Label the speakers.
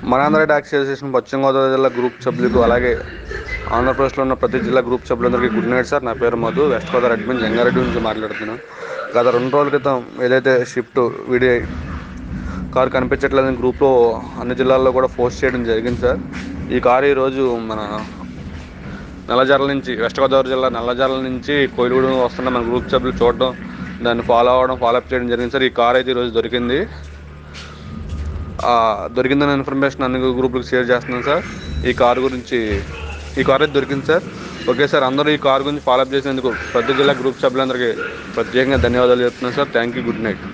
Speaker 1: మనాంధ్ర tax association పశ్చిమ గోదావరి జిల్లా group సభ్యులకు అలాగే ఆంధ్రప్రదేశ్లో ఉన్న ప్రతి జిల్లా గ్రూప్ సభ్యులందరికీ గుడ్ నైట్ సార్ నా పేరు మధు వెస్ట్ గోదావరి అడ్మిన్ జంగారెడ్డి నుంచి మాట్లాడుతున్నాను గత రెండు రోజుల క్రితం ఏదైతే షిఫ్ట్ వీడియో కారు కనిపించట్లేదని గ్రూప్లో అన్ని జిల్లాల్లో కూడా పోస్ట్ చేయడం జరిగింది సార్ ఈ కారు ఈరోజు మన నల్లజర్ల నుంచి వెస్ట్ గోదావరి జిల్లా నల్లజర్ల నుంచి కోయిలగూడెం వస్తున్న మన గ్రూప్ సభ్యులు చూడడం దాన్ని ఫాలో అవ్వడం ఫాలో అప్ చేయడం జరిగింది సార్ ఈ కార్ అయితే ఈరోజు దొరికింది ఆ, దొరికిందన్న ఇన్ఫర్మేషన్ అన్ని గ్రూపులకు షేర్ చేస్తున్నాను సార్ ఈ కారు గురించి ఈ కార్ అయితే దొరికింది సార్ ఓకే సార్ అందరూ ఈ కార్ గురించి ఫాలో అప్ చేసినందుకు ప్రతి జిల్లా గ్రూప్ సభ్యులందరికీ ప్రత్యేకంగా ధన్యవాదాలు చెప్తున్నాను sir thank you good night